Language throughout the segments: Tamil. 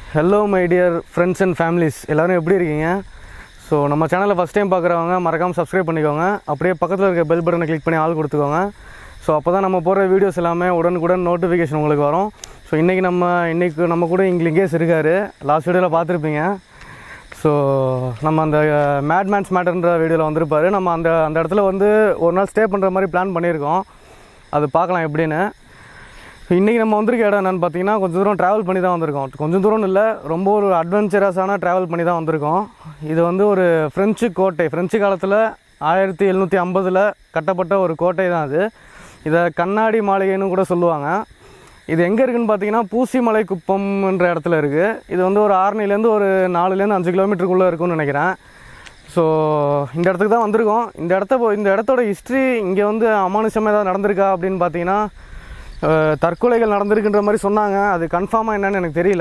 Hello my dear friends and families எல்லோரும் எப்படி இருக்கீங்க ஸோ நம்ம சேனலை ஃபஸ்ட் டைம் பார்க்குறவங்க மறக்காமல் சப்ஸ்கிரைப் பண்ணிக்கோங்க அப்படியே பக்கத்தில் இருக்க பெல் பட்டனை கிளிக் பண்ணி ஆள் கொடுத்துக்கோங்க ஸோ அப்போ தான் நம்ம போடுற வீடியோஸ் எல்லாமே உடனுக்குடன் நோட்டிஃபிகேஷன் உங்களுக்கு வரும் ஸோ இன்றைக்கி நம்ம இன்றைக்கி நம்ம கூட இங்கே லிங்கேஷ் இருக்கார் லாஸ்ட் வீடியோவில் பார்த்துருப்பீங்க ஸோ நம்ம அந்த மேட்மேன்ஸ் மேட்டர்ன்ற வீடியோவில் வந்திருப்பார் நம்ம அந்த அந்த இடத்துல வந்து ஒரு நாள் ஸ்டே பண்ணுற மாதிரி பிளான் பண்ணியிருக்கோம் அது பார்க்கலாம் எப்படின்னு இன்றைக்கி நம்ம வந்திருக்க இடம் என்னென்னு பார்த்தீங்கன்னா கொஞ்சம் தூரம் ட்ராவல் பண்ணி தான் வந்திருக்கோம் கொஞ்சம் தூரம் இல்லை ரொம்ப ஒரு அட்வென்ச்சரஸான ட்ராவல் பண்ணி தான் வந்திருக்கோம் இது வந்து ஒரு ஃப்ரெஞ்சு கோட்டை ஃப்ரெஞ்சு காலத்தில் ஆயிரத்தி எழுநூற்றி ஐம்பதில் கட்டப்பட்ட ஒரு கோட்டை தான் அது இதை கண்ணாடி மாளிகைன்னு கூட சொல்லுவாங்க இது எங்கே இருக்குன்னு பார்த்தீங்கன்னா பூசிமலை குப்பம்ன்ற இடத்துல இருக்குது இது வந்து ஒரு ஆரணிலேருந்து ஒரு நாலுலேருந்து அஞ்சு கிலோமீட்டருக்குள்ளே இருக்கும்னு நினைக்கிறேன் ஸோ இந்த இடத்துக்கு தான் வந்திருக்கோம் இந்த இடத்த போ- இந்த இடத்தோட ஹிஸ்ட்ரி இங்கே வந்து அமானுஷமாக ஏதாவது நடந்திருக்கா அப்படின்னு பார்த்தீங்கன்னா அஹ், தற்கொலைகள் நடந்திருக்குன்ற மாதிரி சொன்னாங்க அது கன்ஃபார்மாக என்னன்னு எனக்கு தெரியல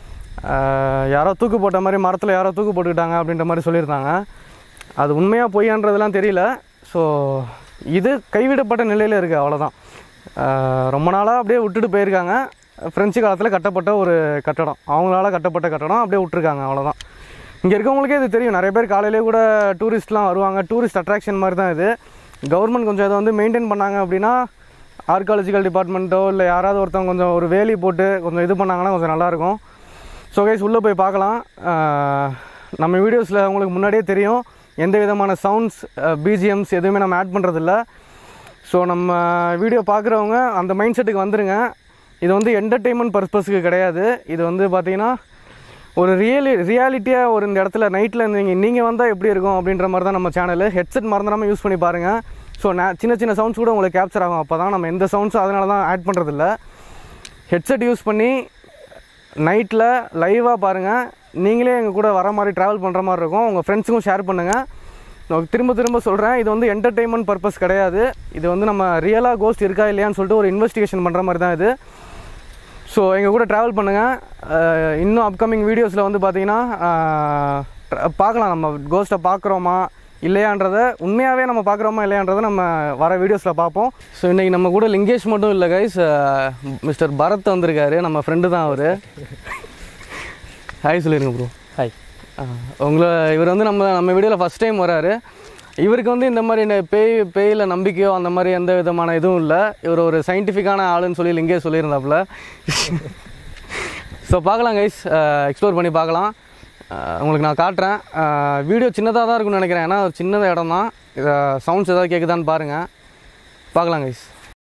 அஹ், யாரோ தூக்கு போட்ட மாதிரி மரத்தில் யாரோ தூக்கு போட்டுக்கிட்டாங்க அப்படின்ற மாதிரி சொல்லியிருந்தாங்க அது உண்மையாக பொய்யான்றதெல்லாம் தெரியல ஸோ இது கைவிடப்பட்ட நிலையில் இருக்குது அவ்வளோதான் அஹ், ரொம்ப நாளாக அப்படியே விட்டுட்டு போயிருக்காங்க ஃப்ரெஞ்சு காலத்தில் கட்டப்பட்ட ஒரு கட்டடம் அவங்களால கட்டப்பட்ட கட்டடம் அப்படியே விட்டுருக்காங்க அவ்வளோதான் இங்கே இருக்கவங்களுக்கே இது தெரியும் நிறைய பேர் காலையிலே கூட டூரிஸ்ட்லாம் வருவாங்க டூரிஸ்ட் அட்ராக்ஷன் மாதிரி தான் இது கவர்மெண்ட் கொஞ்சம் இதை வந்து மெயின்டைன் பண்ணாங்க அப்படின்னா ஆர்காலஜிக்கல் டிபார்ட்மெண்ட்டோ இல்லை யாராவது ஒருத்தவங்க கொஞ்சம் ஒரு வேலி போட்டு கொஞ்சம் இது பண்ணாங்கன்னா கொஞ்சம் நல்லாயிருக்கும் ஸோ கைஸ் உள்ளே போய் பார்க்கலாம் ஆஹ் நம்ம வீடியோஸில் உங்களுக்கு முன்னாடியே தெரியும் எந்த விதமான சவுண்ட்ஸ் பிஜிஎம்ஸ் எதுவுமே நம்ம ஆட் பண்ணுறதில்ல ஸோ நம்ம வீடியோ பார்க்குறவங்க அந்த மைண்ட் செட்டுக்கு வந்துருங்க இது வந்து என்டர்டெயின்மெண்ட் பர்பஸ்க்கு கிடையாது இது வந்து பார்த்தீங்கன்னா ஒரு ரியலி ரியாலிட்டியாக ஒரு இந்த இடத்துல நைட்டில் நீங்கள் நீங்கள் வந்தால் எப்படி இருக்கும் அப்படின்ற மாதிரி தான் நம்ம சேனல் ஹெட்செட் மறந்துடாமல் யூஸ் பண்ணி பாருங்கள் ஸோ நான் சின்ன சின்ன சவுண்ட்ஸ் கூட உங்களுக்கு கேப்சர் ஆகும் அப்போ தான் நம்ம எந்த சவுண்ட்ஸும் அதனால தான் ஆட் பண்ணுறதில்ல ஹெட்செட் யூஸ் பண்ணி நைட்டில் லைவாக பாருங்கள் நீங்களே எங்கள் கூட வர மாதிரி ட்ராவல் பண்ணுற மாதிரி இருக்கும் உங்கள் ஃப்ரெண்ட்ஸுக்கும் ஷேர் பண்ணுங்கள் நான் திரும்ப திரும்ப சொல்கிறேன் இது வந்து என்டர்டெயின்மெண்ட் பர்பஸ் கிடையாது இது வந்து நம்ம ரியலாக கோஸ்ட் இருக்கா இல்லையான்னு சொல்லிட்டு ஒரு இன்வெஸ்டிகேஷன் பண்ணுற மாதிரி தான் இது ஸோ எங்கள் கூட ட்ராவல் பண்ணுங்கள் இன்னும் அப்கமிங் வீடியோஸில் வந்து பார்த்தீங்கன்னா அஹ், tra- பார்க்கலாம் நம்ம கோஸ்ட்டை பார்க்குறோமா இல்லையான்றதை உண்மையாகவே நம்ம பார்க்குறோமா இல்லையான்றதை நம்ம வர வீடியோஸில் பார்ப்போம் ஸோ இன்றைக்கி நம்ம கூட லிங்கேஷ் மட்டும் இல்லை கைஸ் மிஸ்டர் பரத் வந்திருக்காரு நம்ம ஃப்ரெண்டு தான் அவர் ஹாய் சொல்லிடுங்க ப்ரோ ஹாய் உங்களை இவர் வந்து நம்ம நம்ம வீடியோவில் ஃபஸ்ட் டைம் வராரு இவருக்கு வந்து இந்த மாதிரி இந்த பேய் பேயில் நம்பிக்கையோ அந்த மாதிரி எந்த விதமான இதுவும் இல்லை இவர் ஒரு சயின்டிஃபிக்கான ஆளுன்னு சொல்லி இங்கே சொல்லியிருந்தாப்புல ஸோ பார்க்கலாம் கைஸ் எக்ஸ்ப்ளோர் பண்ணி பார்க்கலாம் அஹ், உங்களுக்கு நான் காட்டுறேன் வீடியோ சின்னதாக தான் இருக்கும்னு நினைக்கிறேன் ஏன்னா ஒரு சின்னத இடம் தான் இதை சவுண்ட்ஸ் ஏதாவது கேட்குதான்னு பாருங்கள் பார்க்கலாம் கைஸ்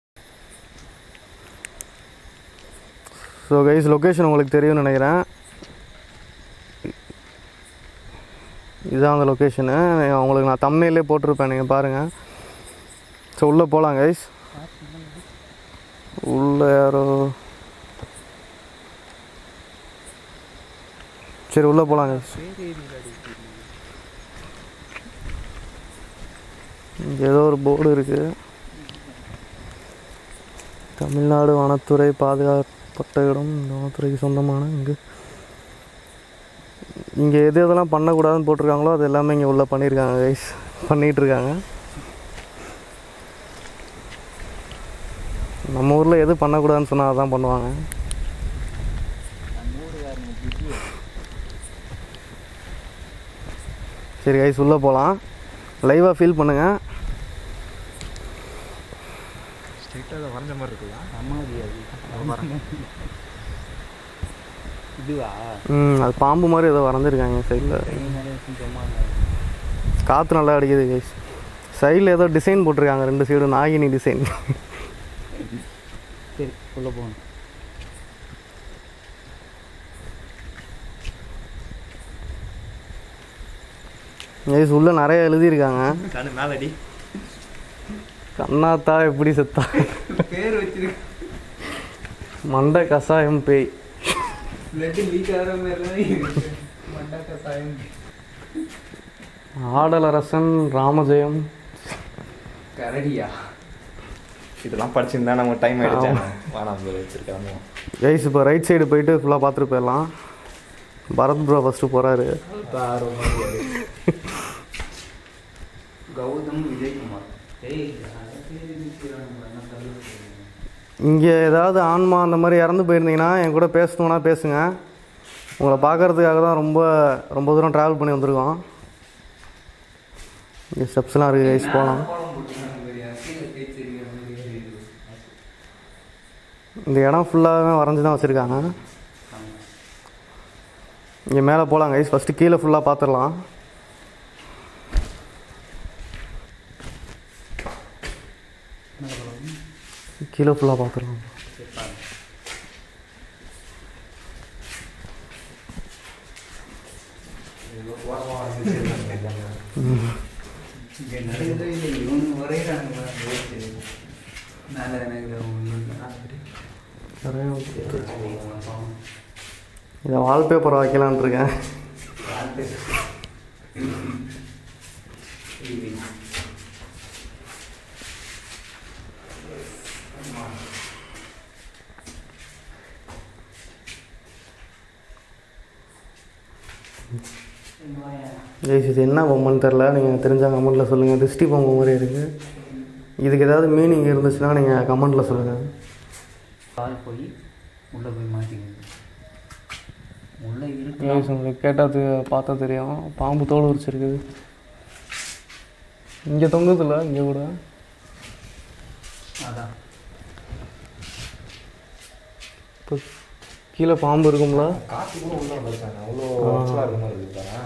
ஸோ கைஸ் லொக்கேஷன் உங்களுக்கு தெரியும்னு நினைக்கிறேன் இதுதான் அந்த லொக்கேஷனு உங்களுக்கு நான் தம்மையிலே போட்டிருப்பேன் நீங்கள் பாருங்கள் ஸோ உள்ளே போகலாம் கைஸ் உள்ளே யாரோ சரி உள்ளே போகலாம் கைஸ் இங்கே ஏதோ ஒரு போர்டு இருக்குது தமிழ்நாடு வனத்துறை பாதுகாப்பட்ட இடம் இந்த வனத்துறைக்கு சொந்தமான இங்கே இங்கே எது எதெல்லாம் பண்ணக்கூடாதுன்னு போட்டிருக்காங்களோ அது எல்லாமே இங்கே உள்ளே பண்ணியிருக்காங்க கைஸ் பண்ணிகிட்டு இருக்காங்க நம்ம ஊரில் எது பண்ணக்கூடாதுன்னு சொன்னால் அதான் பண்ணுவாங்க சரி கைஸ் உள்ளே போகலாம் லைவாக ஃபீல் பண்ணுங்கள் ஸ்ட்ரைட்டாக அதை வரைஞ்ச மாதிரி இருக்குல்ல சமாதி அது இதுவா ம் அது பாம்பு மாதிரி ஏதோ வரைஞ்சிருக்காங்க சைடில் காற்று நல்லா அடிக்குது கைஸ் சைடில் ஏதோ டிசைன் போட்டிருக்காங்க ரெண்டு சைடு நாகினி டிசைன் சரி உள்ள போகணும் கைஸ் உள்ளே நிறைய எழுதியிருக்காங்க கண்ணு மேலடி கண்ணாத்தா எப்படி செத்தா பேர் வச்சிருக்கு மண்டை கசாயம் பேய் பிளட் லீக் ஆகிற மாதிரி மண்டாக்க சாயம் ஆடலரசன் ராமஜெயம் கரடியா இதெல்லாம் படிச்சிருந்தா நம்ம டைம் ஆயிடுச்சு வேணாம் ப்ரோ வச்சிருக்காமோ கைஸ் இப்போ ரைட் சைடு போயிட்டு ஃபுல்லாக பார்த்துட்டு போயிடலாம் பரத் ப்ரோ ஃபஸ்ட்டு போகிறாரு கௌதம் விஜயகுமார் இங்கே ஏதாவது ஆன்மா அந்த மாதிரி இறந்து போயிருந்தீங்கன்னா என் கூட பேசணுன்னா பேசுங்க உங்களை பார்க்கறதுக்காக தான் ரொம்ப ரொம்ப தூரம் ட்ராவல் பண்ணி வந்திருக்கோம் இங்கே ஸ்டெப்ஸ்லாம் இருக்குது கைஸ் போகலாம் கோலம் போட்டுருக்காங்க பாரியா. கீழே பேச்சு இருக்கிற மாதிரி இருக்குது. இந்த இடம் ஃபுல்லாகவே வரைஞ்சி தான் வச்சுருக்காங்க இங்கே மேலே போகலாம் கைஸ் ஃபஸ்ட்டு கீழே ஃபுல்லாக பார்த்துடலாம் கீழே ஃபுல்லாக பார்த்துடலாம் இங்க நடக்குதோ இல்லை, இவனுங்க வரைகிறாங்க பாரு, பேச்சு. மேல எனக்கு ஒண்ணும் இதை வால்பேப்பர் வைக்கலான்னு இருக்கேன் கைஸ் இது என்ன பொம்மைன்னு தெரில நீங்கள் தெரிஞ்சால் கமெண்ட்டில் சொல்லுங்கள் திருஷ்டி பொம்மை மாதிரி இருக்குது இதுக்கு ஏதாவது மீனிங் இருந்துச்சுன்னா நீங்கள் கமெண்ட்டில் சொல்லுங்கள் கால் போய் உள்ள போய் மாட்டிக்கணும் உள்ள இருக்கு கைஸ் உங்களுக்கு கேட்டால் பார்த்தா தெரியும் பாம்பு தோல் உரிச்சிருக்குது இங்கே தொங்குதில்ல இங்கே கூட அதான் இப்போ கீழே பாம்பு இருக்கும்ல காற்று கூட உள்ள வந்திருக்காங்க அவ்வளோ ஆக்சுவலாக இருக்க மாதிரி இருக்குதா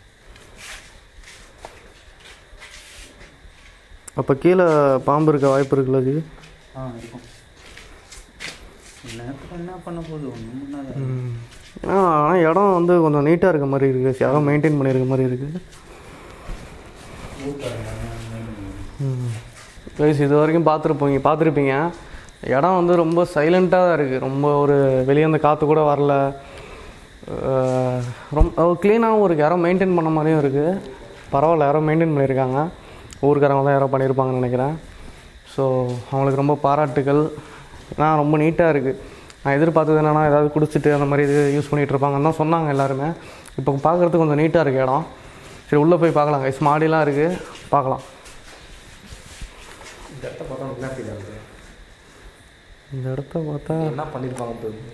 அப்போ கீழே பாம்பு இருக்க வாய்ப்பு இருக்குல்ல ஜி ஆ இருக்கும் நேரத்துக்கு என்ன பண்ண போகுது ஒன்றும் பண்ணாத ஏன்னா ஆனால் இடம் வந்து கொஞ்சம் நீட்டாக இருக்க மாதிரி இருக்குது யாரோ மெயின்டைன் பண்ணியிருக்க மாதிரி இருக்குது கைஸ் இது வரைக்கும் பார்த்துருப்பீங்க பார்த்துருப்பீங்க இடம் வந்து ரொம்ப சைலண்ட்டாக தான் இருக்குது ரொம்ப ஒரு வெளியே அந்த காற்று கூட வரல அஹ் ரொம்ப க்ளீனாகவும் இருக்குது யாரோ மெயின்டைன் பண்ண மாதிரியும் இருக்குது பரவாயில்ல யாரோ மெயின்டைன் பண்ணியிருக்காங்க ஊருக்காரங்க தான் யாரோ பண்ணியிருப்பாங்கன்னு நினைக்கிறேன் ஸோ அவங்களுக்கு ரொம்ப பாராட்டுகள் ஏன்னா ரொம்ப நீட்டாக இருக்குது நான் எதிர்பார்த்தது என்னென்னா ஏதாவது குடிச்சிட்டு அந்த மாதிரி இது யூஸ் பண்ணிகிட்டு இருப்பாங்கன்னு தான் சொன்னாங்க எல்லாருமே இப்போ பார்க்குறதுக்கு கொஞ்சம் நீட்டாக இருக்குது இடம் சரி உள்ளே போய் பார்க்கலாம் கைஸ் மாடிலாம் இருக்குது பார்க்கலாம் இந்த இடத்த பார்த்தா என்ன ஃபீல் ஆகுது இந்த இடத்த பார்த்தா என்ன பண்ணியிருப்பாங்கன்னு தோணுது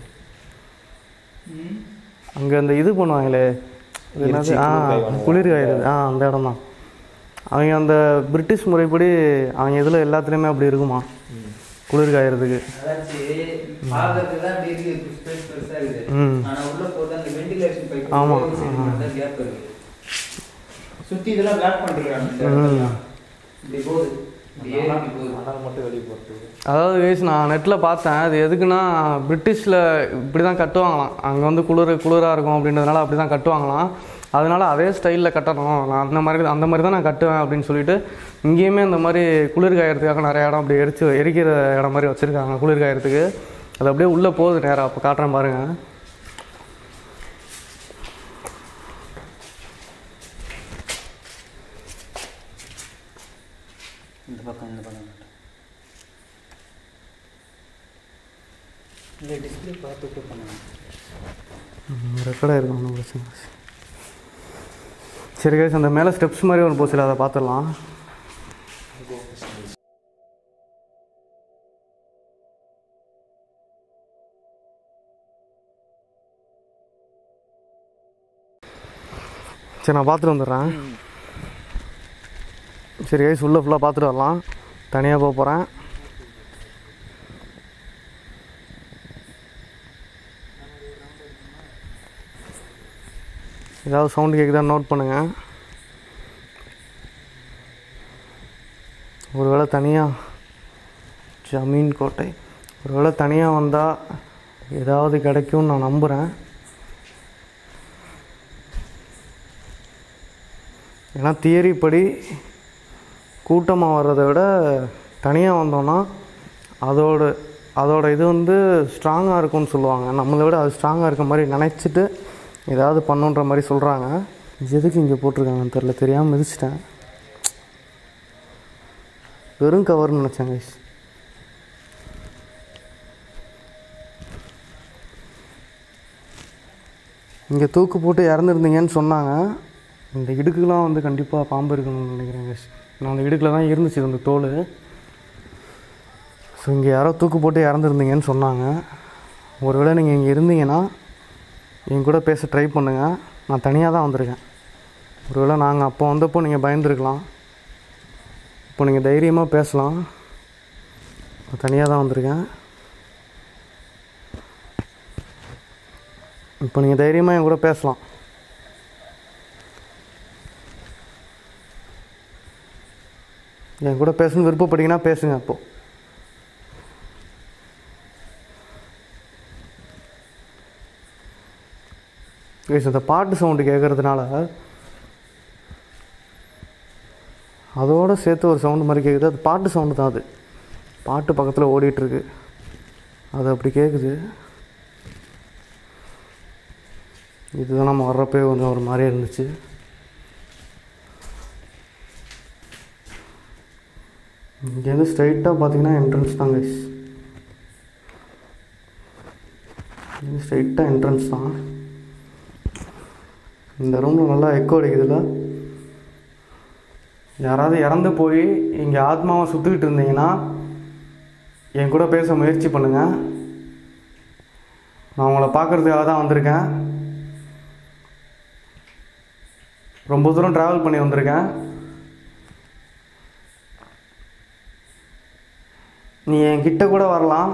அங்கே அந்த இது பண்ணுவாங்களே அது என்னது எரிச்சி ஆ குளிர் காய்வானுங்க. குளிர் காயிறது ஆ அந்த இடம் தான் அவங்க அந்த பிரிட்டிஷ் முறைப்படி அவங்க இதில் எல்லாத்துலேயுமே அப்படி இருக்குமா குளிர் காயறதுக்கு அதாச்சு பார்க்கறதுக்கு தான் அப்படி இருக்கு ஸ்பேஸ் பெருசா இருக்குது ம் ஆனா உள்ள போது அந்த வெண்டிலேஷன் பைப் ஆமா. கேப் இருக்கு சுத்தி இதெல்லாம் பிளாக் பண்ணிருக்காங்க இந்த ம். இடத்தெல்லாம். இப்படி போகுது இப்படி ஏறி இப்படி போகுது மணல் மட்டும் வெளியே போகிறது அதாவது guys, நான் நெட்டில் பார்த்தேன் அது எதுக்குன்னா பிரிட்டிஷில் இப்படி தான் கட்டுவாங்களாம் அங்கே வந்து குளிர் குளிராக இருக்கும் அப்படின்றதுனால அப்படி தான் கட்டுவாங்களாம் அதனால அதே ஸ்டைலில் கட்டணும் நான் அந்த மாதிரி அந்த மாதிரி தான் நான் கட்டுவேன் அப்படின்னு சொல்லிட்டு இங்கேயுமே இந்த மாதிரி குளிர் காயறதுக்காக நிறைய இடம் அப்படி எரிச்சு எரிக்கிற இடம் மாதிரி வச்சுருக்காங்க குளிர் காயறதுக்கு அது அப்படியே உள்ளே போகுது நேராக அப்போ காட்டுறேன் பாருங்கள் இந்த பக்கம் இந்த பக்கம் இந்த டிஸ்பிளே பார்த்துட்டு பண்ணணும் ரெக்கார்டாக இருக்கும் ஒன்றும் பிரச்சனை இல்லை. சரி guys அந்த மேலே ஸ்டெப்ஸ் மாதிரி ஒரு போச்சில் அதை பார்த்துடலாம் சரி நான் பார்த்துட்டு வந்துடுறேன் சரி கைஸ் உள்ளே ஃபுல்லாக பார்த்துட்டு வரலாம் தனியாக போக போகிறேன் ஏதாவது சவுண்டு கேட்குதான்னு நோட் பண்ணுங்கள் ஒருவேளை தனியாக ஜமீன் கோட்டை ஒருவேளை தனியாக வந்தால் ஏதாவது கிடைக்கும்னு நான் நம்புகிறேன் ஏன்னா தியரி படி கூட்டமாக வர்றதை விட தனியாக வந்தோன்னா அதோட அதோட இது வந்து ஸ்ட்ராங்காக இருக்கும்னு சொல்லுவாங்க நம்மளை விட அது ஸ்ட்ராங்காக இருக்க மாதிரி நினச்சிட்டு ஏதாவது பண்ணுன்ற மாதிரி சொல்கிறாங்க எதுக்கு இங்கே போட்டிருக்காங்கன்னு தெரில தெரியாமல் மிதிச்சிட்டேன் வெறும் கவர்னு நினச்சேன் கைஸ் இங்கே தூக்கு போட்டு இறந்துருந்தீங்கன்னு சொன்னாங்க இந்த இடுக்குலாம் வந்து கண்டிப்பாக பாம்பு இருக்கணும்னு நினைக்கிறேன் கைஸ் நான் அந்த இடுக்கில் தான் இருந்துச்சு அந்த தோல் ஸோ இங்கே யாரோ தூக்கு போட்டு இறந்துருந்தீங்கன்னு சொன்னாங்க ஒருவேளை நீங்கள் இங்கே இருந்தீங்கன்னா என் கூட பேச ட்ரை பண்ணுங்கள் நான் தனியாக தான் வந்திருக்கேன் ஒருவேளை நாங்கள் அப்போ வந்தப்போ நீங்கள் பயந்துருக்கலாம் இப்போ நீங்கள் தைரியமாக பேசலாம் நான் தனியாக தான் வந்திருக்கேன் இப்போ நீங்கள் தைரியமாக என் கூட பேசலாம் என் கூட பேசணும்னு விருப்பப்பட்டீங்கன்னா பேசுங்க அப்போ கைஸ் அந்த பாட்டு சவுண்டு கேட்குறதுனால அதோடு சேர்த்து ஒரு சவுண்டு மாதிரி கேட்குது அது பாட்டு சவுண்டு தான் அது பாட்டு பக்கத்தில் ஓடிட்டுருக்கு அது அப்படி கேட்குது இதுதான் நம்ம வர்றப்பே கொஞ்சம் ஒரு மாதிரியே இருந்துச்சு இங்கேருந்து ஸ்ட்ரைட்டாக பார்த்தீங்கன்னா என்ட்ரன்ஸ் தான் கைஸ் இது ஸ்ட்ரைட்டாக என்ட்ரன்ஸ் தான் இந்த ரூமில் நல்லா எக்கோ அடிக்குதுல்ல யாராவது இறந்து போய் இங்கே ஆத்மாவை சுற்றிக்கிட்டு இருந்தீங்கன்னா என் கூட பேச முயற்சி பண்ணுங்கள் நான் உங்களை பார்க்குறதுக்காக தான் வந்திருக்கேன் ரொம்ப தூரம் ட்ராவல் பண்ணி வந்திருக்கேன் நீ என் கிட்ட கூட வரலாம்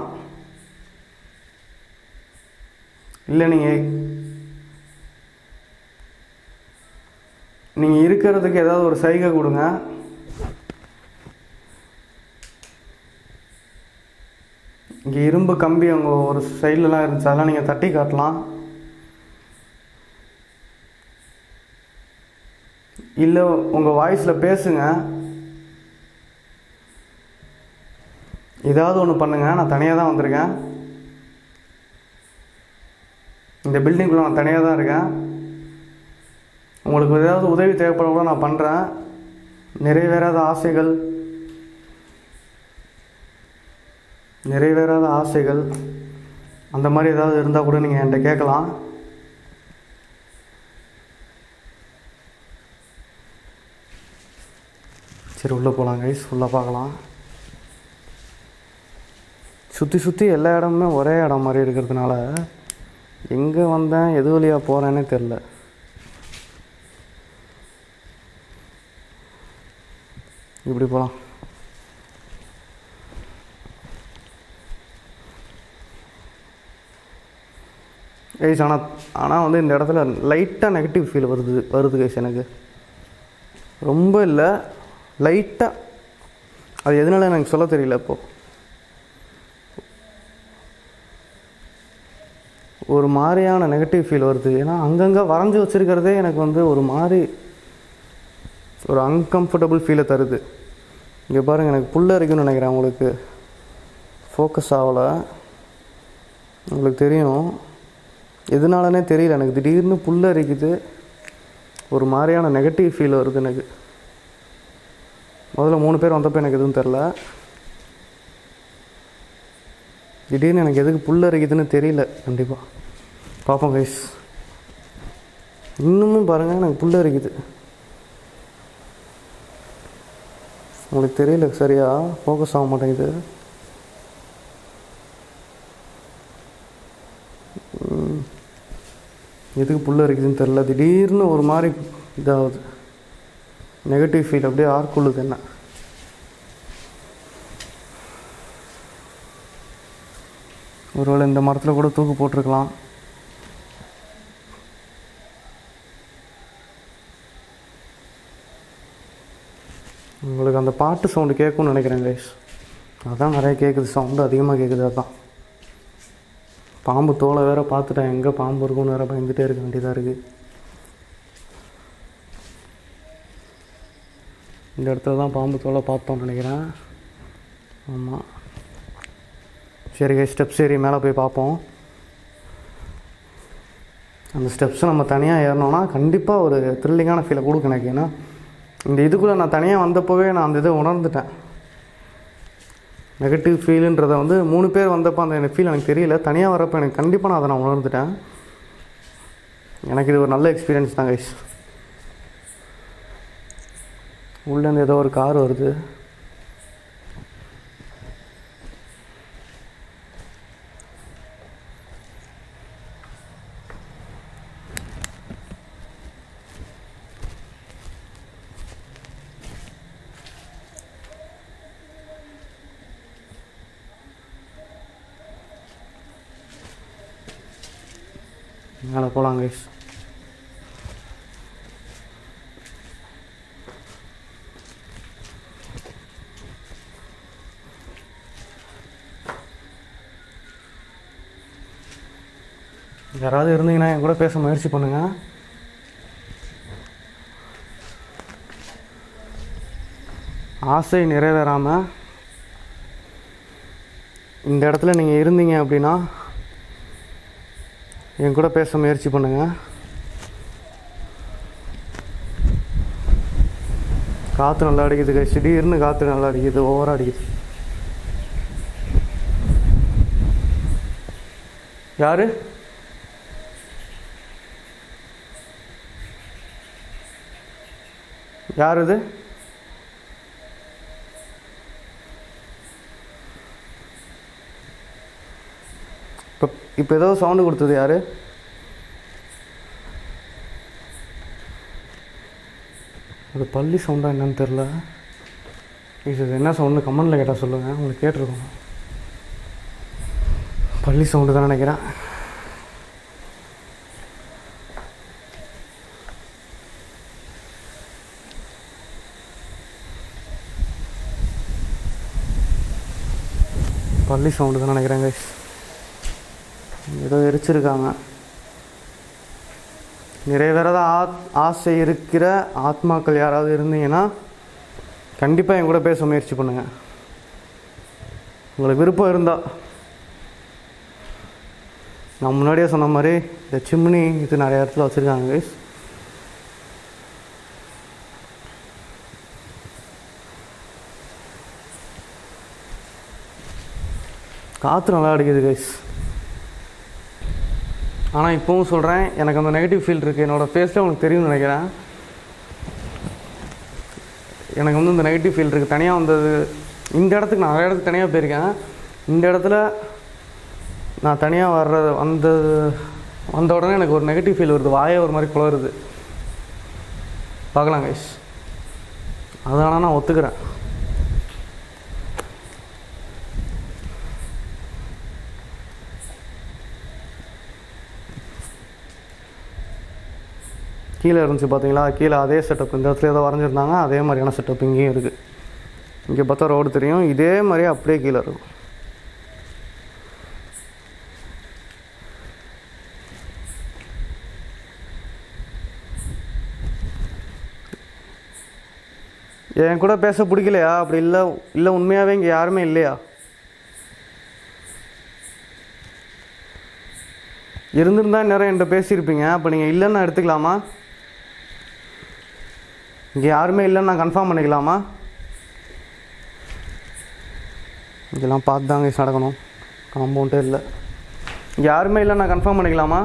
இல்லை நீங்கள் நீங்கள் இருக்கிறதுக்கு ஏதாவது ஒரு சைகை கொடுங்க இங்கே இரும்பு கம்பி அங்கே ஒரு சைட்லலாம் இருந்துச்சு அதெல்லாம் நீங்கள் தட்டி காட்டலாம் இல்லை உங்கள் வாய்ஸில் பேசுங்க ஏதாவது ஒன்று பண்ணுங்கள் நான் தனியாக தான் வந்திருக்கேன் இந்த பில்டிங்குள்ளே நான் தனியாக தான் இருக்கேன் உங்களுக்கு ஏதாவது உதவி தேவைப்பட கூட நான் பண்ணுறேன் நிறைவேறாத ஆசைகள் நிறைவேறாத ஆசைகள் அந்த மாதிரி ஏதாவது இருந்தால் கூட நீங்கள் என்கிட்ட கேட்கலாம் சரி உள்ளே போகலாம் கைஸ் உள்ளே பார்க்கலாம் சுற்றி சுற்றி எல்லா இடமுமே ஒரே இடம் மாதிரி இருக்கிறதுனால எங்கே வந்தேன் எது வழியாக போகிறேன்னே தெரில இப்படி போகலாம் கைஸ் ஆனால் ஆனால் வந்து இந்த இடத்துல லைட்டாக நெகட்டிவ் ஃபீல் வருது வருது கைஸ் எனக்கு ரொம்ப இல்லை லைட்டாக அது எதனால எனக்கு சொல்ல தெரியல இப்போது ஒரு மாதிரியான நெகட்டிவ் ஃபீல் வருது ஏன்னா அங்கங்கே வரைஞ்சி வச்சுருக்கிறதே எனக்கு வந்து ஒரு மாதிரி ஒரு அன்கம்ஃபர்டபுள் ஃபீலை தருது இங்கே பாருங்கள் எனக்கு புல்ல இருக்குன்னு நினைக்கிறேன் உங்களுக்கு ஃபோக்கஸ் ஆகலை உங்களுக்கு தெரியும் எதனாலனே தெரியல எனக்கு திடீர்னு புல்ல அரிக்குது ஒரு மாதிரியான நெகட்டிவ் ஃபீல் வருது எனக்கு முதல்ல மூணு பேர் வந்தப்போ எனக்கு எதுவும் தெரில திடீர்னு எனக்கு எதுக்கு புல் அரிக்குதுன்னு தெரியல கண்டிப்பாக பார்ப்போம் கைஸ் இன்னமும் பாருங்கள் எனக்கு புல் அரிக்குது உங்களுக்கு தெரியல சரியா ஃபோக்கஸ் ஆக மாட்டேங்குது ம். எதுக்கு புல் அரிக்குதுன்னு தெரில திடீர்னு ஒரு மாதிரி இதாகுது நெகட்டிவ் ஃபீல் அப்படியே ஆர்க்குள்ளுது என்ன ஒருவேளை இந்த மரத்தில் கூட தூக்கு போட்டிருக்கலாம் உங்களுக்கு அந்த பாட்டு சவுண்டு கேட்கும்னு நினைக்கிறேன் கைஸ் அதான் நிறைய கேட்குது சவுண்டு அதிகமாக கேட்குது அதான் பாம்பு தோலை வேற பார்த்துட்டேன் எங்கே பாம்பு இருக்கும்னு வேற பயந்துட்டே இருக்க வேண்டியதாக இருக்குது இந்த இடத்துல தான் பாம்பு தோலை பார்த்தோம்னு நினைக்கிறேன் ஆமாம் சரி ஸ்டெப்ஸ் ஏறி மேலே போய் பார்ப்போம் அந்த ஸ்டெப்ஸை நம்ம தனியாக ஏறினோன்னா கண்டிப்பாக ஒரு த்ரில்லிங்கான ஃபீலை கொடுக்கும் எனக்கு ஏன்னா இந்த இதுக்குள்ளே நான் தனியாக வந்தப்போவே நான் அந்த இதை உணர்ந்துட்டேன் நெகட்டிவ் ஃபீலுன்றதை வந்து மூணு பேர் வந்தப்போ அந்த எனக்கு ஃபீல் எனக்கு தெரியல தனியாக வரப்போ எனக்கு கண்டிப்பாக நான் அதை நான் உணர்ந்துட்டேன் எனக்கு இது ஒரு நல்ல எக்ஸ்பீரியன்ஸ் தான் கைஸ் உள்ளேருந்து ஏதோ ஒரு கார் வருது மேலே போகலாம் கைஸ் யாராவது இருந்தீங்கன்னா என் கூட பேச முயற்சி பண்ணுங்கள் ஆசை நிறைவேறாமல் இந்த இடத்துல நீங்கள் இருந்தீங்க அப்படின்னா என் கூட பேச முயற்சி பண்ணுங்கள் காற்று நல்லா அடிக்குது கை திடீர்னு காற்று நல்லா அடிக்குது ஓவராக அடிக்குது யாரு யார் இது இப்போ இப்போ ஏதோ சவுண்டு கொடுத்தது யார் அது பள்ளி சவுண்டா என்னன்னு தெரில இது என்ன சவுண்டு கமெண்டில் கேட்டால் சொல்லுங்கள் உங்களுக்கு கேட்டிருக்கோம் பள்ளி சவுண்டு தான் நினைக்கிறேன் பள்ளி சவுண்டு தான் நினைக்கிறேன் கைஸ் ஏதோ எரிச்சிருக்காங்க நிறைவேறாத ஆ ஆசை இருக்கிற ஆத்மாக்கள் யாராவது இருந்தீங்கன்னா கண்டிப்பாக என் கூட பேச முயற்சி பண்ணுங்கள் உங்களுக்கு விருப்பம் இருந்தால் நான் முன்னாடியே சொன்ன மாதிரி இந்த சிம்னி இது நிறைய இடத்துல வச்சுருக்காங்க கைஸ் காற்று நல்லா அடிக்குது கைஸ் ஆனால் இப்போவும் சொல்கிறேன் எனக்கு அந்த நெகட்டிவ் ஃபீல் இருக்குது என்னோடய ஃபேஸில் உங்களுக்கு தெரியும்னு நினைக்கிறேன் எனக்கு வந்து இந்த நெகட்டிவ் ஃபீல் இருக்குது தனியாக வந்தது இந்த இடத்துக்கு நான் நிறைய இடத்துக்கு தனியாக போயிருக்கேன் இந்த இடத்துல நான் தனியாக வர்ற வந்த வந்த உடனே எனக்கு ஒரு நெகட்டிவ் ஃபீல் வருது வாயே ஒரு மாதிரி குளருது பார்க்கலாம் கைஸ் அதனால் நான் ஒத்துக்கிறேன் கீழே இருந்துச்சு பார்த்தீங்களா கீழே அதே செட்டப் இந்த இடத்துல ஏதோ வரைஞ்சிருந்தாங்க அதே மாதிரியான செட்டப் இங்கேயும் இருக்குது இங்கே பார்த்தா ரோடு தெரியும் இதே மாதிரியே அப்படியே கீழே இருக்கும் என் கூட பேச பிடிக்கலையா அப்படி இல்லை இல்லை உண்மையாகவே இங்கே யாருமே இல்லையா இருந்திருந்தா நேரம் என்கிட்ட பேசியிருப்பீங்க அப்போ நீங்கள் இல்லைன்னு நான் எடுத்துக்கலாமா இங்கே யாருமே இல்லைன்னு நான் கன்ஃபார்ம் பண்ணிக்கலாமா இதெல்லாம் பார்த்து தாங்க நடக்கணும் காம்பவுண்டே இல்லை இங்கே யாருமே இல்லை நான் கன்ஃபார்ம் பண்ணிக்கலாமா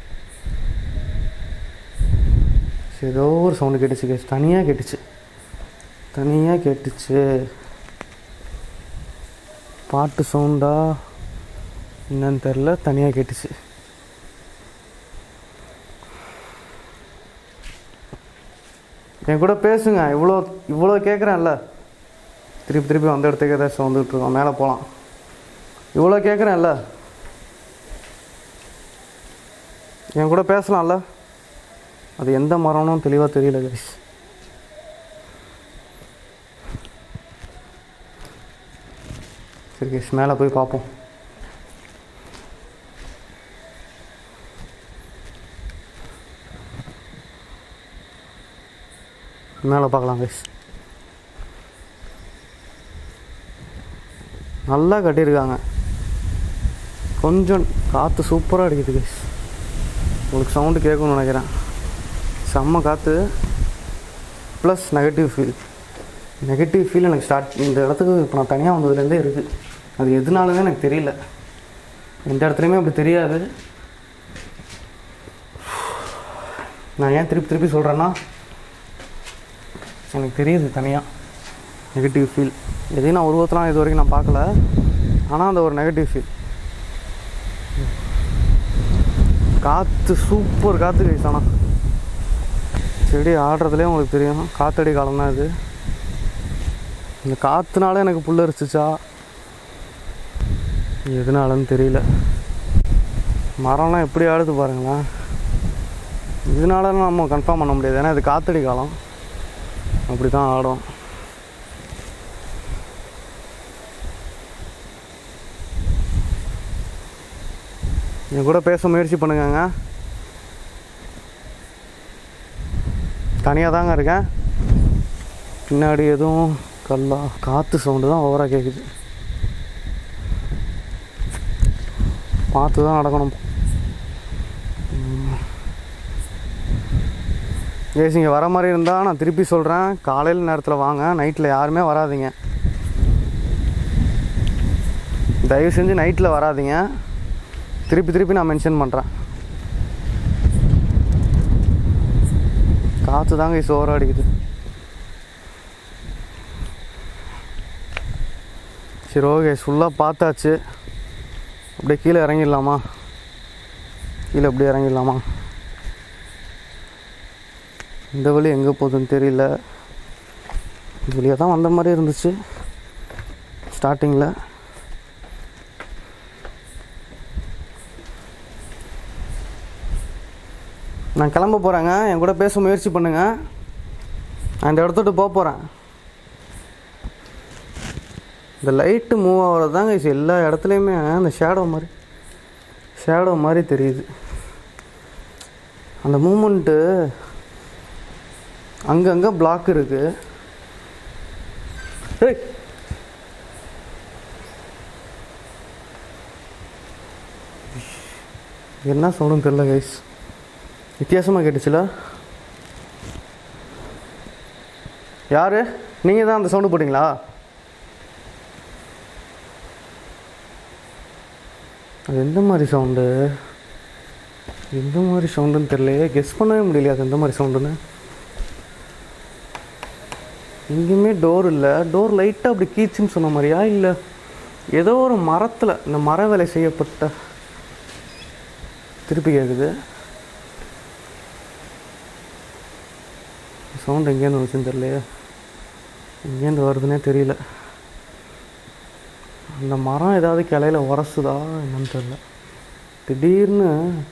சரி, ஏதோ ஒரு சவுண்டு கேட்டுச்சு கேஸ் தனியாக கேட்டுச்சு தனியாக கேட்டுச்சு பாட்டு சவுண்டா என்னன்னு தெரில தனியாக கேட்டுச்சு என் கூட பேசுங்க இவ்வளோ இவ்வளோ கேட்குறேன்ல திருப்பி திருப்பி வந்த இடத்துக்கு ஏதாச்சும் வந்துகிட்டு இருக்கோம் மேலே போகலாம் இவ்வளோ கேட்குறேன்ல என் கூட பேசலாம்ல அது எந்த மரம்னும் தெளிவாக தெரியல கைஸ் சரி கைஸ் மேலே போய் பார்ப்போம் மேலே பார்க்கலாம் கைஸ் நல்லா கட்டியிருக்காங்க கொஞ்சம் காற்று சூப்பராக அடிக்குது கைஸ் உங்களுக்கு சவுண்டு கேட்கணும்னு நினைக்கிறேன் செம்ம காற்று plus negative feel negative feel எனக்கு ஸ்டார்ட் இந்த இடத்துக்கு இப்போ நான் தனியாக வந்ததுலேருந்தே இருக்குது அது எதுனாலன்னு எனக்கு தெரியல எந்த இடத்துலையுமே அப்படி தெரியாது நான் ஏன் திருப்பி திருப்பி சொல்கிறேன்னா எனக்கு தெரியுது தனியாக நெகட்டிவ் ஃபீல் எதையும் நான் உருவத்தெலாம் இது வரைக்கும் நான் பார்க்கல ஆனால் அந்த ஒரு நெகட்டிவ் ஃபீல் காற்று சூப்பர் காற்று கைஸ் ஆனால் செடி ஆடுறதுலேயே உங்களுக்கு தெரியும் காற்றடி காலம் தான் இது இந்த காற்றுனால எனக்கு புல்லரிச்சிச்சா எதனாலன்னு தெரியல மரம்லாம் எப்படி ஆடுது பாருங்களேன் இதனால நம்ம கன்ஃபார்ம் பண்ண முடியாது ஏன்னா இது காத்தடி காலம் அப்படி தான் ஆடும் என் கூட பேச முயற்சி பண்ணுங்கங்க தனியாக தாங்க இருக்கேன் பின்னாடி எதுவும் கல்லா காற்று சவுண்டு தான் ஓவராக கேட்குது பார்த்து தான் நடக்கணும் ஏசி இங்கே வர மாதிரி இருந்தால் நான் திருப்பி சொல்கிறேன் காலையில் நேரத்தில் வாங்க நைட்டில் யாருமே வராதீங்க தயவு செஞ்சு நைட்டில் வராதீங்க திருப்பி திருப்பி நான் மென்ஷன் பண்ணுறேன் காற்று தாங்க இஸ் ஓவராக அடிக்குது சரி ஓகே ஃபுல்லாக பார்த்தாச்சு அப்படியே கீழே இறங்கிடலாமா கீழே அப்படியே இறங்கிடலாமா இந்த வழி எங்கே போகுதுன்னு தெரியல இந்த வழியாக தான் வந்த மாதிரி இருந்துச்சு ஸ்டார்டிங்கில் நான் கிளம்ப போகிறேங்க என் கூட பேச முயற்சி பண்ணுங்க நான் இந்த இடத்த விட்டு போக போகிறேன் இந்த லைட்டு மூவ் ஆகிறது தாங்க எல்லா இடத்துலையுமே அந்த ஷேடோ மாதிரி ஷேடோ மாதிரி தெரியுது அந்த மூமெண்ட்டு அங்கங்கே பிளாக் இருக்கு ஏய் என்ன சவுண்டுன்னு தெரியல கைஸ் வித்தியாசமாக கேட்டுச்சுல யாரு நீங்கள் தான் அந்த சவுண்டு போட்டிங்களா அது எந்த மாதிரி சவுண்டு எந்த மாதிரி சவுண்டுன்னு தெரியலையே கெஸ் பண்ணவே முடியலையா அது எந்த மாதிரி சவுண்டுன்னு எங்கேயுமே டோர் இல்லை டோர் லைட்டாக அப்படி கீச்சுன்னு சொன்ன மாதிரியா இல்லை ஏதோ ஒரு மரத்தில் இந்த மர வேலை செய்யப்பட்ட திருப்பி கேட்குது சவுண்ட் எங்கேருந்து வந்துச்சுன்னு தெரியலையே எங்கேருந்து வருதுன்னே தெரியல அந்த மரம் ஏதாவது கிளையில உரசுதா என்னன்னு தெரியல திடீர்னு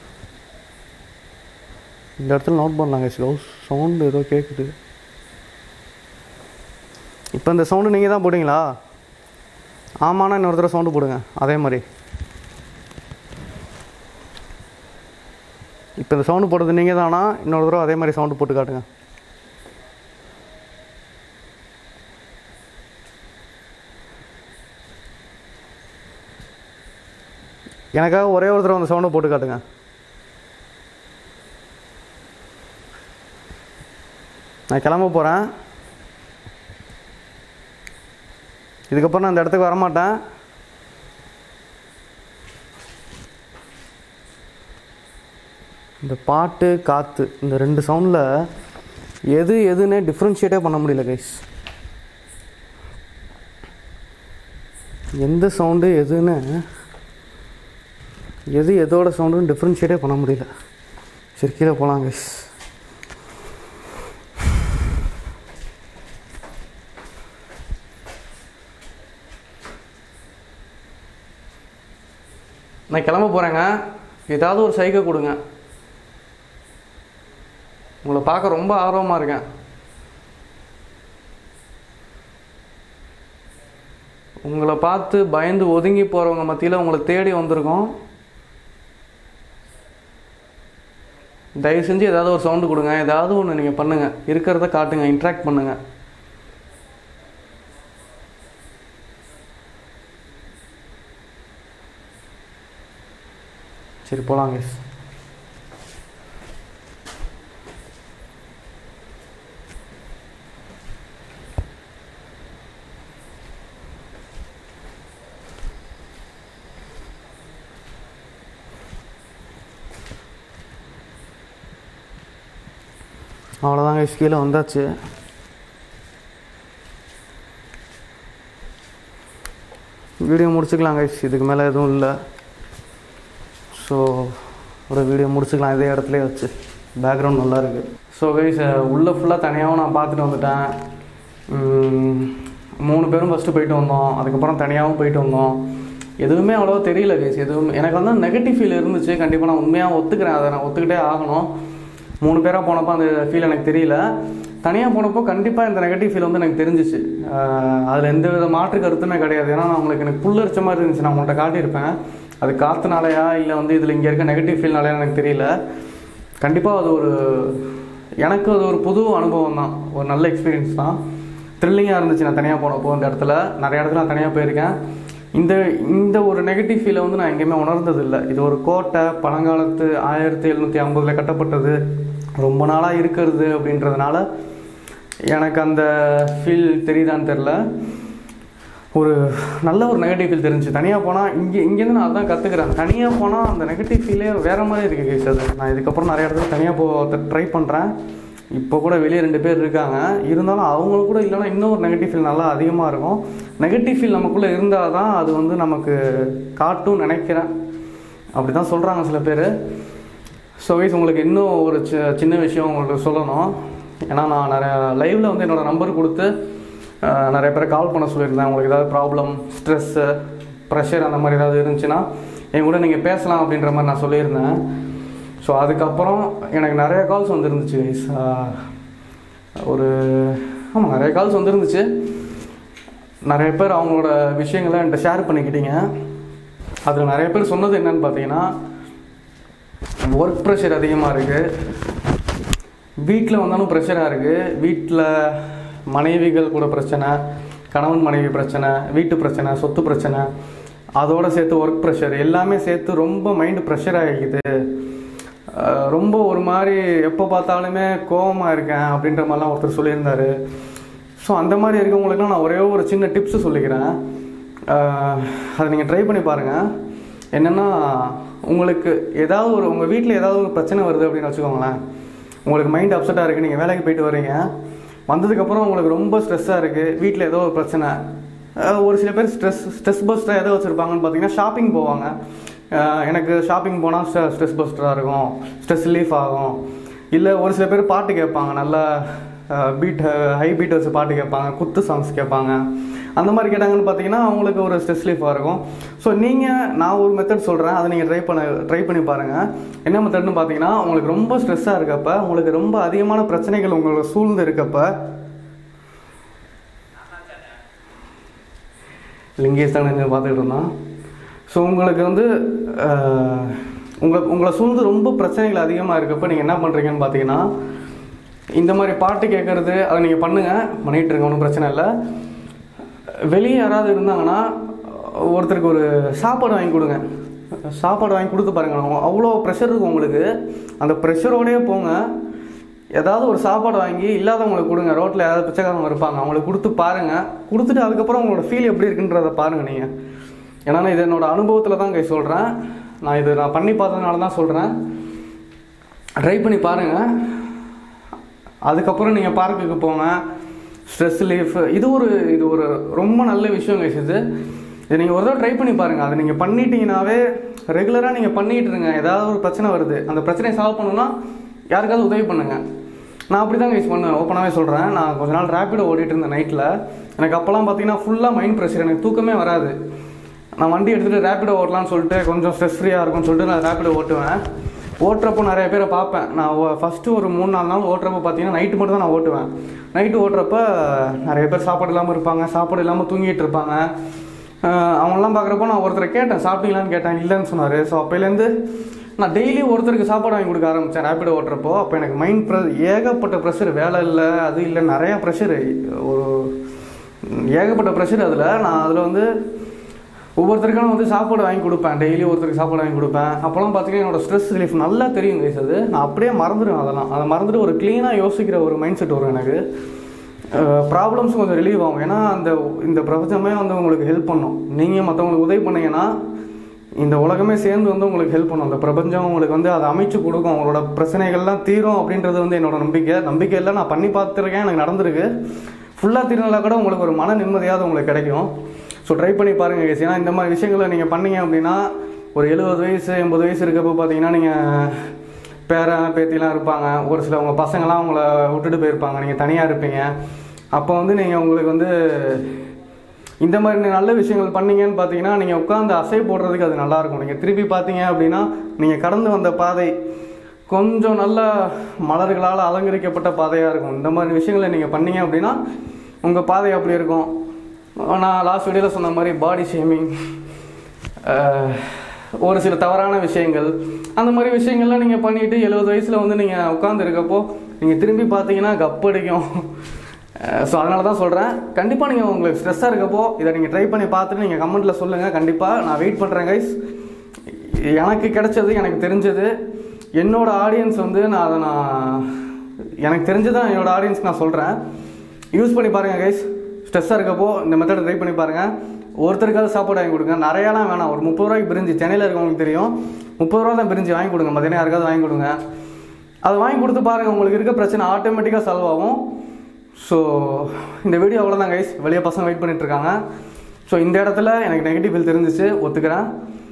இந்த இடத்துல நோட் பண்ணலாங்க ஸ்லோ சவுண்டு ஏதோ கேட்குது இப்போ இந்த சவுண்டு நீங்கள் தான் போட்டிங்களா ஆமாண்ணா இன்னொரு தடவை சவுண்டு போடுங்க அதே மாதிரி இப்போ இந்த சவுண்டு போடுறது நீங்கள் தானா இன்னொரு தடவை அதே மாதிரி சவுண்டு போட்டு காட்டுங்க எனக்காக ஒரே ஒரு தடவை அந்த சவுண்டை போட்டு காட்டுங்க நான் கிளம்ப போகிறேன் இதுக்கப்புறம் நான் இந்த இடத்துக்கு வரமாட்டேன் இந்த பாட்டு காற்று இந்த ரெண்டு சவுண்டில் எது எதுன்னே டிஃப்ரென்ஷியேட்டே பண்ண முடியல கைஸ் எந்த சவுண்டு எதுன்னு எது எதோட சவுண்டுன்னு டிஃப்ரென்ஷியேட்டே பண்ண முடியல சரி கீழே போகலாம் கைஸ் நான் கிளம்ப போகிறேங்க ஏதாவது ஒரு சைக்கை கொடுங்க உங்களை பார்க்க ரொம்ப ஆர்வமாக இருக்கேன் உங்களை பார்த்து பயந்து ஒதுங்கி போகிறவங்க மத்தியில் உங்களை தேடி வந்திருக்கோம் தயவு செஞ்சு ஏதாவது ஒரு சவுண்டு கொடுங்க ஏதாவது ஒன்று நீங்கள் பண்ணுங்கள் இருக்கிறத காட்டுங்க இன்ட்ராக்ட் பண்ணுங்கள் சரி போகலாம் guys அவ்வளோதாங்க guys கீழே வந்தாச்சு வீடியோ முடிச்சுக்கலாம் கைஸ் இதுக்கு மேலே எதுவும் இல்லை ஸோ ஒரு வீடியோ முடிச்சுக்கலாம் இதே இடத்துலயே வச்சு பேக்ரவுண்ட் நல்லா இருக்குது ஸோ கைஸ் உள்ளே ஃபுல்லாக தனியாகவும் நான் பார்த்துட்டு வந்துட்டேன் உம், மூணு பேரும் ஃபஸ்ட்டு போயிட்டு வந்தோம் அதுக்கப்புறம் தனியாகவும் போயிட்டு வந்தோம் எதுவுமே அவ்வளோவா தெரியல கைஸ் எதுவும் எனக்கு வந்து நெகட்டிவ் ஃபீல் இருந்துச்சு கண்டிப்பாக நான் உண்மையாக ஒத்துக்கிறேன் அதை நான் ஒத்துக்கிட்டே ஆகணும் மூணு பேராக போனப்போ அந்த ஃபீல் எனக்கு தெரியல தனியாக போனப்போ கண்டிப்பாக இந்த நெகட்டிவ் ஃபீல் வந்து எனக்கு தெரிஞ்சிச்சு அதில் எந்த வித மாற்று கருத்துமே கிடையாது ஏன்னா நான் உங்களுக்கு எனக்கு புல்லரிச்ச மாதிரி இருந்துச்சு நான் உங்கள்கிட்ட காட்டியிருப்பேன் அது காற்றுனாலையா இல்லை வந்து இதில் இங்கே இருக்க நெகட்டிவ் ஃபீல்னாலையா எனக்கு தெரியல கண்டிப்பாக அது ஒரு எனக்கு அது ஒரு புது அனுபவம் தான் ஒரு நல்ல எக்ஸ்பீரியன்ஸ் தான் த்ரில்லிங்காக இருந்துச்சு நான் தனியாக போனப்போ அந்த இடத்துல நிறைய இடத்துல நான் தனியாக போயிருக்கேன் இந்த இந்த ஒரு நெகட்டிவ் ஃபீலை வந்து நான் எங்கேயுமே உணர்ந்தது இல்லை இது ஒரு கோட்டை பழங்காலத்து ஆயிரத்தி எழுநூற்றி ஐம்பதில் கட்டப்பட்டது ரொம்ப நாளாக இருக்கிறது அப்படின்றதுனால எனக்கு அந்த ஃபீல் தெரியுதான்னு தெரில ஒரு நல்ல ஒரு நெகட்டிவ் ஃபீல் தெரிஞ்சு தனியாக போனால் இங்கே இங்கேருந்து நான் அதான் கற்றுக்குறேன் தனியாக போனால் அந்த நெகட்டிவ் ஃபீலே வேறு மாதிரி இருக்குது கேஸ் அது நான் இதுக்கப்புறம் நிறைய இடத்துல தனியாக போ ட்ரை பண்ணுறேன் இப்போ கூட வெளியே ரெண்டு பேர் இருக்காங்க இருந்தாலும் அவங்க கூட இல்லைன்னா இன்னும் ஒரு நெகட்டிவ் ஃபீல் நல்லா அதிகமாக இருக்கும் நெகட்டிவ் ஃபீல் நமக்குள்ளே இருந்தால் தான் அது வந்து நமக்கு காட்டும் நினைக்கிறேன் அப்படி தான் சொல்கிறாங்க சில பேர் ஸோ வைஸ் உங்களுக்கு இன்னும் ஒரு சி சின்ன விஷயம் உங்களுக்கு சொல்லணும் ஏன்னா நான் நிறைய லைவில் வந்து என்னோடய நம்பர் கொடுத்து அஹ், நிறைய பேரை கால் பண்ண சொல்லியிருந்தேன் உங்களுக்கு ஏதாவது ப்ராப்ளம் ஸ்ட்ரெஸ்ஸு ப்ரெஷர் அந்த மாதிரி ஏதாவது இருந்துச்சுன்னா என் கூட நீங்கள் பேசலாம் அப்படின்ற மாதிரி நான் சொல்லியிருந்தேன் ஸோ அதுக்கப்புறம் எனக்கு நிறைய கால்ஸ் வந்துருந்துச்சு guys. அஹ், ஒரு ஆமாம் நிறைய கால்ஸ் வந்துருந்துச்சு நிறைய பேர் அவங்களோட விஷயங்களை என்கிட்ட ஷேர் பண்ணிக்கிட்டீங்க அதில் நிறைய பேர் சொன்னது என்னன்னு பார்த்தீங்கன்னா ஒர்க் ப்ரெஷர் அதிகமாக இருக்குது வீட்டில் வந்தாலும் ப்ரெஷராக இருக்குது வீட்டில் மனைவிகள் கூட பிரச்சனை கணவன் மனைவி பிரச்சனை வீட்டு பிரச்சனை சொத்து பிரச்சனை அதோட சேர்த்து ஒர்க் ப்ரெஷர் எல்லாமே சேர்த்து ரொம்ப மைண்டு ப்ரெஷர் ஆகிக்குது அஹ் ரொம்ப ஒரு மாதிரி எப்போ பார்த்தாலுமே கோவமாக இருக்கேன் அப்படின்ற மாதிரிலாம் ஒருத்தர் சொல்லியிருந்தாரு ஸோ அந்த மாதிரி இருக்கவங்களுக்குலாம் நான் ஒரே ஒரு சின்ன டிப்ஸு சொல்லிக்கிறேன் அஹ் அதை நீங்கள் ட்ரை பண்ணி பாருங்கள் என்னென்னா உங்களுக்கு ஏதாவது ஒரு உங்கள் வீட்டில் ஏதாவது ஒரு பிரச்சனை வருது அப்படின்னு வச்சுக்கோங்களேன் உங்களுக்கு மைண்ட் அப்செட்டாக இருக்குது நீங்கள் வேலைக்கு போயிட்டு வரீங்க வந்ததுக்கப்புறம் உங்களுக்கு ரொம்ப ஸ்ட்ரெஸ்ஸாக இருக்குது வீட்டில் ஏதோ ஒரு பிரச்சனை அஹ் ஒரு சில பேர் ஸ்ட்ரெஸ் ஸ்ட்ரெஸ் பஸ்டராக எதை வச்சுருப்பாங்கன்னு பார்த்தீங்கன்னா ஷாப்பிங் போவாங்க அஹ் எனக்கு ஷாப்பிங் போனால் ஸ்ட்ரெஸ் பஸ்டராக இருக்கும் ஸ்ட்ரெஸ் ரிலீஃப் ஆகும் இல்லை ஒரு சில பேர் பாட்டு கேட்பாங்க நல்லா பீட் ஹை பீட் வச்சு பாட்டு கேட்பாங்க குத்து சாங்ஸ் கேட்பாங்க அந்த மாதிரி கேட்டாங்கன்னு பார்த்தீங்கன்னா அவங்களுக்கு ஒரு ஸ்ட்ரெஸ் ரிலீஃபாக இருக்கும் ஸோ நீங்கள் நான் ஒரு மெத்தட் சொல்கிறேன் அதை நீங்கள் ட்ரை பண்ண ட்ரை பண்ணி பாருங்கள் என்ன மெத்தட்னு பார்த்தீங்கன்னா உங்களுக்கு ரொம்ப ஸ்ட்ரெஸ்ஸாக இருக்கப்ப உங்களுக்கு ரொம்ப அதிகமான பிரச்சனைகள் உங்களை சூழ்ந்து இருக்கப்ப லிங்கேஷ் தான் நின்று பார்த்துக்கிட்டு இருந்தான் ஸோ உங்களுக்கு வந்து அஹ், உங்களை உங்களை சூழ்ந்து ரொம்ப பிரச்சனைகள் அதிகமாக இருக்கப்ப நீங்கள் என்ன பண்ணுறீங்கன்னு பார்த்தீங்கன்னா இந்த மாதிரி பாட்டு கேட்குறது அதை நீங்கள் பண்ணுங்கள் பண்ணிகிட்டு இருங்க ஒன்றும் பிரச்சனை இல்லை வெளியே யாராவது இருந்தாங்கன்னா ஒருத்தருக்கு ஒரு சாப்பாடு வாங்கி கொடுங்க சாப்பாடு வாங்கி கொடுத்து பாருங்க அவ்வளோ ப்ரெஷர் இருக்கும் உங்களுக்கு அந்த ப்ரெஷரோடயே போங்க ஏதாவது ஒரு சாப்பாடு வாங்கி இல்லாதவங்களுக்கு கொடுங்க ரோட்டில் ஏதாவது பிச்சைக்காரங்க இருப்பாங்க அவங்களுக்கு கொடுத்து பாருங்கள் கொடுத்துட்டு அதுக்கப்புறம் உங்களோட ஃபீல் எப்படி இருக்குன்றதை பாருங்கள் நீங்கள் ஏன்னா நான் இது என்னோட அனுபவத்தில் தான் கை சொல்கிறேன் நான் இது நான் பண்ணி பார்த்ததுனால தான் சொல்கிறேன் ட்ரை பண்ணி பாருங்கள் அதுக்கப்புறம் நீங்கள் பார்க்குக்கு போங்க ஸ்ட்ரெஸ் ரிலீஃப் இது ஒரு இது ஒரு ரொம்ப நல்ல விஷயம் guys இது இது நீங்கள் ஒரு தடவை ட்ரை பண்ணி பாருங்கள் அதை நீங்கள் பண்ணிட்டீங்கனாவே ரெகுலராக நீங்கள் பண்ணிகிட்டு இருங்க ஏதாவது ஒரு பிரச்சனை வருது அந்த பிரச்சனையை சால்வ் பண்ணணும்னா யாருக்காவது உதவி பண்ணுங்கள் நான் அப்படி தான் கைஸ் பண்ணுவேன் ஓப்பனாகவே சொல்கிறேன் நான் கொஞ்ச நாள் ரேப்பிடோ ஓடிட்டு இருந்தேன் நைட்டில் எனக்கு அப்போல்லாம் பார்த்தீங்கன்னா ஃபுல்லாக மைண்ட் ப்ரெஷர் எனக்கு தூக்கமே வராது நான் வண்டி எடுத்துகிட்டு ரேப்பிடோ ஓட்டலாம்னு சொல்லிட்டு கொஞ்சம் ஸ்ட்ரெஸ் ஃப்ரீயாக இருக்கும்னு சொல்லிட்டு நான் ரேப்பிடோ ஓட்டுவேன் ஓட்டுறப்போ நிறைய பேரை பார்ப்பேன் நான் ஃபஸ்ட்டு ஒரு மூணு நாலு நாள் ஓட்டுறப்போ பார்த்தீங்கன்னா நைட்டு மட்டும் தான் நான் ஓட்டுவேன் நைட்டு ஓட்டுறப்ப நிறைய பேர் சாப்பாடு இல்லாமல் இருப்பாங்க சாப்பாடு இல்லாமல் தூங்கிட்டு இருப்பாங்க அஹ் அவங்கெல்லாம் பார்க்குறப்போ நான் ஒருத்தரை கேட்டேன் சாப்பிட்டீங்களான்னு கேட்டேன் இல்லைன்னு சொன்னார் ஸோ அப்போலேருந்து நான் டெய்லி ஒருத்தருக்கு சாப்பாடு வாங்கி கொடுக்க ஆரம்பித்தேன் ரேப்பிடோ ஓட்டுறப்போ அப்போ எனக்கு மைண்ட் ப்ரெ ஏகப்பட்ட ப்ரெஷர் வேலை இல்லை அது இல்லை நிறையா ப்ரெஷரு ஒரு ஏகப்பட்ட ப்ரெஷர் அதில் நான் அதில் வந்து ஒவ்வொருத்தருக்கும் வந்து சாப்பாடு வாங்கி கொடுப்பேன் டெய்லி ஒருத்தருக்கு சாப்பாடு வாங்கி கொடுப்பேன் அப்போல்லாம் பார்த்தீங்கன்னா என்னோட ஸ்ட்ரெஸ் ரிலீஃப் நல்லா தெரியும் கைஸ் அது நான் அப்படியே மறந்துடுவேன் அதெல்லாம் அதை மறந்துட்டு ஒரு க்ளீனாக யோசிக்கிற ஒரு மைண்ட் செட் வரும் எனக்கு ப்ராப்ளம்ஸ் கொஞ்சம் ரிலீவ் ஆகும் ஏன்னா அந்த இந்த பிரபஞ்சமே வந்து உங்களுக்கு ஹெல்ப் பண்ணும் நீங்கள் மற்றவங்களுக்கு உதவி பண்ணீங்கன்னா இந்த உலகமே சேர்ந்து வந்து உங்களுக்கு ஹெல்ப் பண்ணும் அந்த பிரபஞ்சம் உங்களுக்கு வந்து அதை அமைச்சு கொடுக்கும் உங்களோட பிரச்சனைகள்லாம் தீரும் அப்படின்றது வந்து என்னோட நம்பிக்கை நம்பிக்கை இல்லை நான் பண்ணி பார்த்துருக்கேன் எனக்கு நடந்திருக்கு ஃபுல்லாக தீர்னால கூட உங்களுக்கு ஒரு மன நிம்மதியாவது உங்களுக்கு கிடைக்கும் ஸோ ட்ரை பண்ணி பாருங்கள் கேஸ் ஏன்னா இந்த மாதிரி விஷயங்களை நீங்கள் பண்ணீங்க அப்படின்னா ஒரு எழுபது வயசு எண்பது வயசு இருக்கப்போ பார்த்தீங்கன்னா நீங்கள் பேரன் பேத்திலாம் இருப்பாங்க ஒரு சில உங்கள் பசங்களாம் உங்களை விட்டுட்டு போயிருப்பாங்க நீங்கள் தனியாக இருப்பீங்க அப்போ வந்து நீங்கள் உங்களுக்கு வந்து இந்த மாதிரி நல்ல விஷயங்கள் பண்ணீங்கன்னு பார்த்தீங்கன்னா நீங்கள் உட்காந்து அசை போடுறதுக்கு அது நல்லாயிருக்கும் நீங்கள் திருப்பி பார்த்தீங்க அப்படின்னா நீங்கள் கடந்து வந்த பாதை கொஞ்சம் நல்ல மலர்களால் அலங்கரிக்கப்பட்ட பாதையாக இருக்கும் இந்த மாதிரி விஷயங்களை நீங்கள் பண்ணீங்க அப்படின்னா உங்கள் பாதை அப்படி இருக்கும் நான் லாஸ்ட் வீடியோவில் சொன்ன மாதிரி பாடி ஷேமிங் ஒரு சில தவறான விஷயங்கள் அந்த மாதிரி விஷயங்கள்லாம் நீங்கள் பண்ணிவிட்டு எழுபது வயசில் வந்து நீங்கள் உட்காந்துருக்கப்போ நீங்கள் திரும்பி பார்த்தீங்கன்னா கப்படிக்கும் ஸோ அதனால தான் சொல்கிறேன் கண்டிப்பாக நீங்கள் உங்களுக்கு ஸ்ட்ரெஸ்ஸாக இருக்கப்போ இதை நீங்கள் ட்ரை பண்ணி பார்த்துட்டு நீங்கள் கமெண்ட்டில் சொல்லுங்கள் கண்டிப்பாக நான் வெயிட் பண்ணுறேன் கைஸ் எனக்கு கிடைச்சது எனக்கு தெரிஞ்சது என்னோட ஆடியன்ஸ் வந்து நான் அதை நான் எனக்கு தெரிஞ்சதான் என்னோட ஆடியன்ஸ்க்கு நான் சொல்கிறேன் யூஸ் பண்ணி பாருங்கள் கைஸ் ஸ்ட்ரெஸ்ஸாக இருக்கப்போ இந்த மெத்தடை ட்ரை பண்ணி பாருங்கள் ஒருத்தருக்காவது சாப்பாடு வாங்கி கொடுங்க நிறையாலாம் வேணாம் ஒரு முப்பது ரூபாய்க்கு பிரிஞ்சு சென்னையில் இருக்கவங்களுக்கு தெரியும் முப்பது ரூபா தான் பிரிஞ்சு வாங்கி கொடுங்க மதியம் யாருக்காவது வாங்கி கொடுங்க அதை வாங்கி கொடுத்து பாருங்கள் உங்களுக்கு இருக்க பிரச்சனை ஆட்டோமேட்டிக்காக சால்வ் ஆகும் ஸோ இந்த வீடியோ அவ்வளோதான் கைஸ் வெளியே பசங்க வெயிட் பண்ணிட்டு இருக்காங்க ஸோ இந்த இடத்துல எனக்கு நெகட்டிவ் ஃபீல் தெரிஞ்சிச்சு ஒத்துக்கிறேன்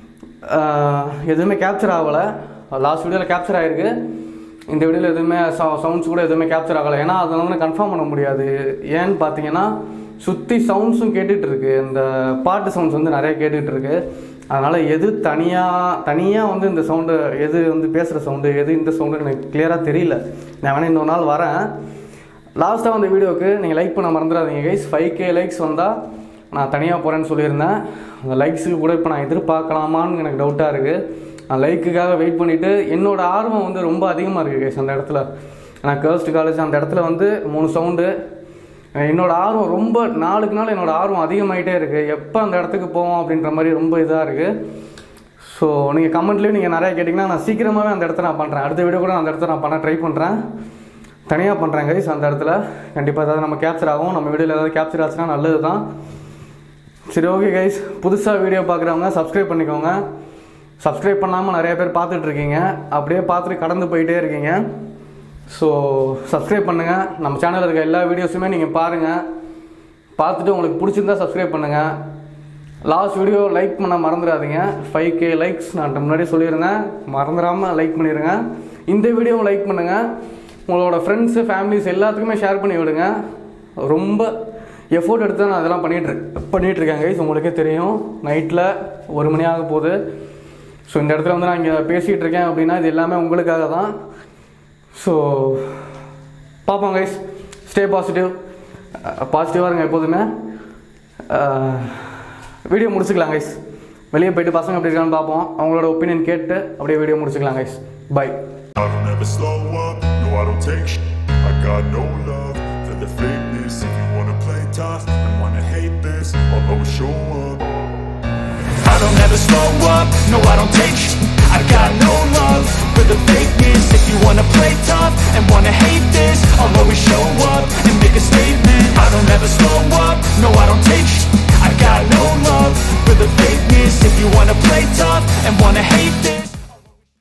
ஆஹ் எதுவுமே கேப்சர் ஆகலை லாஸ்ட் வீடியோவில் கேப்சர் ஆகிருக்கு இந்த வீடியோவில் எதுவுமே சவுண்ட்ஸ் கூட எதுவுமே கேப்சர் ஆகலை ஏன்னா அதை வந்து கன்ஃபார்ம் பண்ண முடியாது ஏன்னு பார்த்தீங்கன்னா சுற்றி சவுண்ட்ஸும் கேட்டுட்டு இருக்கு இந்த பாட்டு சவுண்ட்ஸ் வந்து நிறைய கேட்டுட்டு இருக்கு அதனால் எது தனியாக தனியாக வந்து இந்த சவுண்டு எது வந்து பேசுகிற சவுண்டு எது இந்த சவுண்டு எனக்கு கிளியராக தெரியல நான் வேணா இன்னொரு நாள் வரேன் லாஸ்ட்டாக வந்த வீடியோவுக்கு நீங்கள் லைக் பண்ண மறந்துடாதீங்க கைஸ் ஃபைவ் கே லைக்ஸ் வந்தால் நான் தனியாக போகிறேன்னு சொல்லியிருந்தேன் அந்த லைக்ஸுக்கு கூட இப்போ நான் எதிர்பார்க்கலாமான்னு எனக்கு டவுட்டாக இருக்குது நான் லைக்குக்காக வெயிட் பண்ணிவிட்டு என்னோட ஆர்வம் வந்து ரொம்ப அதிகமாக இருக்குது கைஸ் அந்த இடத்துல நான் கேர்ஸ்ட் காலேஜ் அந்த இடத்துல வந்து மூணு சவுண்டு என்னோட ஆர்வம் ரொம்ப நாளுக்கு நாள் என்னோட ஆர்வம் அதிகமாயிட்டே இருக்குது எப்போ அந்த இடத்துக்கு போவோம் அப்படின்ற மாதிரி ரொம்ப இதாக இருக்குது ஸோ நீங்கள் கமெண்ட்லேயும் நீங்கள் நிறைய கேட்டிங்கன்னா நான் சீக்கிரமாகவே அந்த இடத்த நான் பண்ணுறேன் அடுத்த வீடியோ கூட நான் அந்த இடத்த நான் பண்ண ட்ரை பண்ணுறேன் தனியாக பண்ணுறேன் கைஸ் அந்த இடத்துல கண்டிப்பாக ஏதாவது நம்ம கேப்சர் ஆகும் நம்ம வீடியோவில் ஏதாவது கேப்சர் ஆச்சுன்னா நல்லது தான் சரி ஓகே கைஸ் புதுசாக வீடியோ பார்க்குறவங்க சப்ஸ்கிரைப் பண்ணிக்கோங்க சப்ஸ்கிரைப் பண்ணாமல் நிறைய பேர் பார்த்துட்டு இருக்கீங்க அப்படியே பார்த்துட்டு கடந்து போயிட்டே இருக்கீங்க ஸோ சப்ஸ்கிரைப் பண்ணுங்கள் நம்ம சேனலில் இருக்க எல்லா வீடியோஸுமே நீங்கள் பாருங்கள் பார்த்துட்டு உங்களுக்கு பிடிச்சிருந்தா சப்ஸ்கிரைப் பண்ணுங்கள் லாஸ்ட் வீடியோ லைக் பண்ண மறந்துடாதீங்க ஃபைவ் கே லைக்ஸ் நான் முன்னாடி சொல்லியிருந்தேன் மறந்துடாமல் லைக் பண்ணிடுங்க இந்த வீடியோவும் லைக் பண்ணுங்கள் உங்களோட ஃப்ரெண்ட்ஸு ஃபேமிலிஸ் எல்லாத்துக்குமே ஷேர் பண்ணி விடுங்க ரொம்ப எஃபோர்ட் எடுத்து நான் அதெல்லாம் பண்ணிட்டு பண்ணிட்டு இருக்கேன் கைஸ் உங்களுக்கே தெரியும் நைட்டில் ஒரு மணி ஆக போகுது ஸோ இந்த இடத்துல வந்து நான் இங்கே பேசிகிட்டு இருக்கேன் அப்படின்னா இது எல்லாமே உங்களுக்காக தான் ஸோ பார்ப்போம் கைஸ் ஸ்டே பாசிட்டிவ் பாசிட்டிவாக இருங்க எப்போதுமே வீடியோ முடிச்சுக்கலாம் கைஸ் வெளியே போயிட்டு பசங்க எப்படி இருக்கான்னு பார்ப்போம் அவங்களோட ஒப்பீனியன் கேட்டு அப்படியே வீடியோ முடிச்சுக்கலாம் guys bye I don't ever slow up, no I don't take sh- I got no love for the fakeness If you wanna play tough and wanna hate this I'll always show up I don't ever slow up, no I don't take sh- I got no love for the fakeness If you wanna play tough and wanna hate this I'll always show up and make a statement I don't ever slow up, no I don't take sh- I got no love for the fakeness If you wanna play tough and wanna hate this